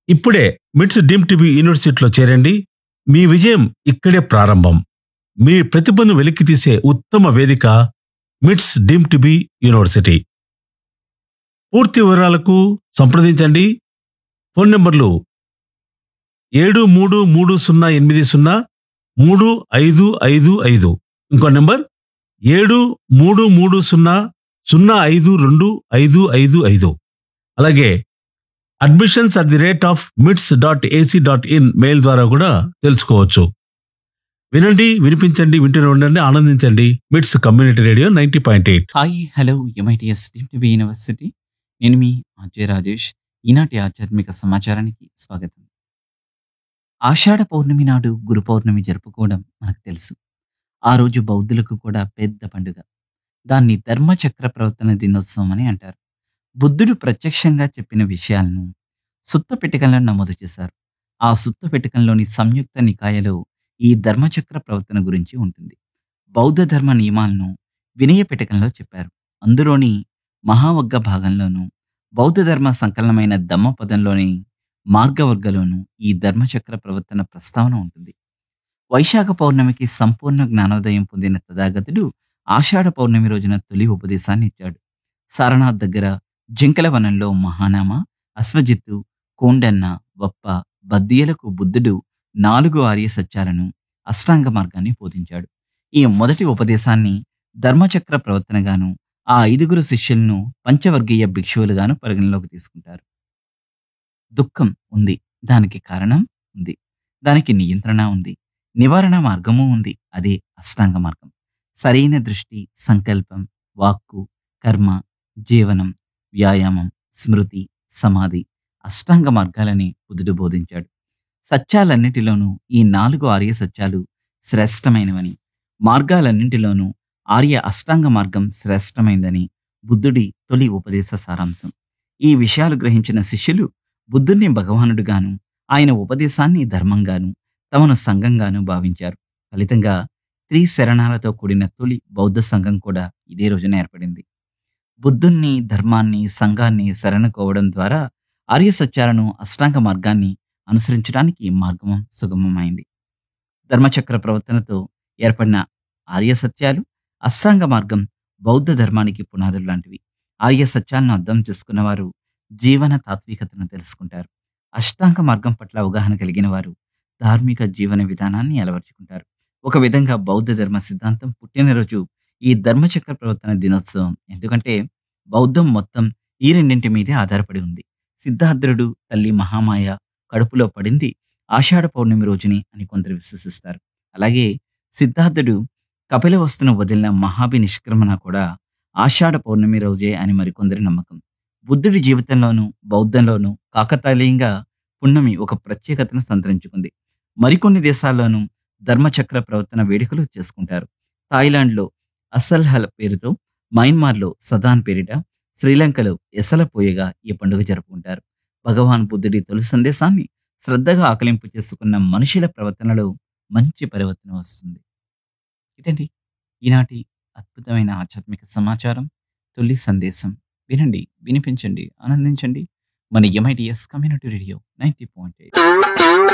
ఇప్పుడే మిట్స్ deem TB యూనివర్సిటీలో చేరండి మీ విజయం ఇక్కడే ప్రారంభం మీ ప్రతిభను వెలికితీసే ఉత్తమ వేదిక మిట్స్ డీమ్ టీబీ యూనివర్సిటీ పూర్తి వివరాలకు సంప్రదించండి ఫోన్ నంబర్లు ఏడు మూడు మూడు సున్నా ఎనిమిది సున్నా మూడు ఐదు ఐదు ఐదు ఇంకో నెంబర్ ఏడు మూడు మూడు సున్నా సున్నా ఐదు రెండు ఐదు ఐదు ఐదు అలాగే admissions at the rate of MITS dot AC dot in mail ద్వారా కూడా తెలుసుకోవచ్చు వినండి వినిపించండి వింటూనే ఉండండి ఆనందించండి MITS community radio ninety point eight hi hello MITS TB university నేను మీ అజయ్ రాజేష్ ఈనాటి ఆధ్యాత్మిక సమాచారానికి స్వాగతం ఆషాఢ పౌర్ణమి నాడు గురు పౌర్ణమి జరుపుకోవడం మనకు తెలుసు ఆ రోజు బౌద్ధులకు కూడా పెద్ద పండుగ దాన్ని ధర్మచక్ర ప్రవర్తన దినోత్సవం అని అంటారు బుద్ధుడు ప్రత్యక్షంగా చెప్పిన విషయాలను సుత్త పిటకంలో నమోదు చేశారు ఆ సుత్త పిటకంలోని సంయుక్త నికాయలో ఈ ధర్మచక్ర ప్రవర్తన గురించి ఉంటుంది బౌద్ధ ధర్మ నియమాలను వినయ పిటకంలో చెప్పారు అందులోని మహావగ్గ భాగంలోను బౌద్ధ ధర్మ సంకలనమైన దమ్మపదంలోని మార్గవర్గలోను ఈ ధర్మచక్ర ప్రవర్తన ప్రస్తావన ఉంటుంది వైశాఖ పౌర్ణమికి సంపూర్ణ జ్ఞానోదయం పొందిన తథాగతుడు ఆషాఢ పౌర్ణమి రోజున తొలి ఉపదేశాన్ని ఇచ్చాడు సారనాథ్ దగ్గర జింకల వనంలో మహానామ అశ్వజిత్తు కోండన్న వప్ప బద్దియలకు బుద్ధుడు నాలుగు ఆర్య సత్యాలను అష్టాంగ మార్గాన్ని బోధించాడు ఈ మొదటి ఉపదేశాన్ని ధర్మచక్ర ప్రవర్తనగాను ఆ ఐదుగురు శిష్యులను పంచవర్గీయ భిక్షువులుగాను పరిగణలోకి తీసుకుంటారు దుఃఖం ఉంది దానికి కారణం ఉంది దానికి నియంత్రణ ఉంది నివారణ మార్గము ఉంది అదే అష్టాంగ మార్గం సరైన దృష్టి సంకల్పం వాక్కు కర్మ జీవనం వ్యాయామం స్మృతి సమాధి అష్టాంగ మార్గాలని బుద్ధుడు బోధించాడు సత్యాలన్నిటిలోనూ ఈ నాలుగు ఆర్య సత్యాలు శ్రేష్టమైనవని మార్గాలన్నింటిలోనూ ఆర్య అష్టాంగ మార్గం శ్రేష్టమైందని బుద్ధుడి తొలి ఉపదేశ సారాంశం ఈ విషయాలు గ్రహించిన శిష్యులు బుద్ధుణ్ణి భగవానుడుగాను ఆయన ఉపదేశాన్ని ధర్మంగాను తమను సంఘంగాను భావించారు ఫలితంగా త్రిశరణాలతో కూడిన తొలి బౌద్ధ సంఘం కూడా ఇదే రోజున ఏర్పడింది బుద్ధుణ్ణి ధర్మాన్ని సంఘాన్ని శరణకోవడం ద్వారా ఆర్య సత్యాలను అష్టాంగ మార్గాన్ని అనుసరించడానికి మార్గం సుగమమైంది ధర్మచక్ర ప్రవర్తనతో ఏర్పడిన ఆర్య సత్యాలు అష్టాంగ మార్గం బౌద్ధ ధర్మానికి పునాదులు లాంటివి ఆర్య సత్యాలను అర్థం చేసుకున్న వారు జీవన తాత్వికతను తెలుసుకుంటారు అష్టాంగ మార్గం పట్ల అవగాహన కలిగిన వారు ధార్మిక జీవన విధానాన్ని అలవర్చుకుంటారు ఒక విధంగా బౌద్ధ ధర్మ సిద్ధాంతం పుట్టినరోజు ఈ ధర్మచక్ర ప్రవర్తన దినోత్సవం ఎందుకంటే బౌద్ధం మొత్తం ఈ రెండింటి మీదే ఆధారపడి ఉంది సిద్ధార్థుడు తల్లి మహామాయ కడుపులో పడింది ఆషాఢ పౌర్ణమి రోజుని అని కొందరు విశ్వసిస్తారు అలాగే సిద్ధార్థుడు కపిలవస్తును వదిలిన మహాభి నిష్క్రమణ కూడా ఆషాఢ పౌర్ణమి రోజే అని మరికొందరి నమ్మకం బుద్ధుడి జీవితంలోనూ బౌద్ధంలోనూ కాకతాళీయంగా పున్నమి ఒక ప్రత్యేకతను సంతరించుకుంది మరికొన్ని దేశాల్లోనూ ధర్మచక్ర ప్రవర్తన వేడుకలు చేసుకుంటారు థాయిలాండ్లో అసల్హల్ పేరుతో మయన్మార్లో సదాన్ పేరిట శ్రీలంకలో ఎసలపోయగా ఈ పండుగ జరుపుకుంటారు భగవాన్ బుద్ధుడి తొలి సందేశాన్ని శ్రద్ధగా ఆకలింపు చేసుకున్న మనుషుల ప్రవర్తనలో మంచి పరివర్తన వస్తుంది ఇదండి ఈనాటి అద్భుతమైన ఆధ్యాత్మిక సమాచారం తొలి సందేశం వినండి వినిపించండి ఆనందించండి మన MITS community radio ninety point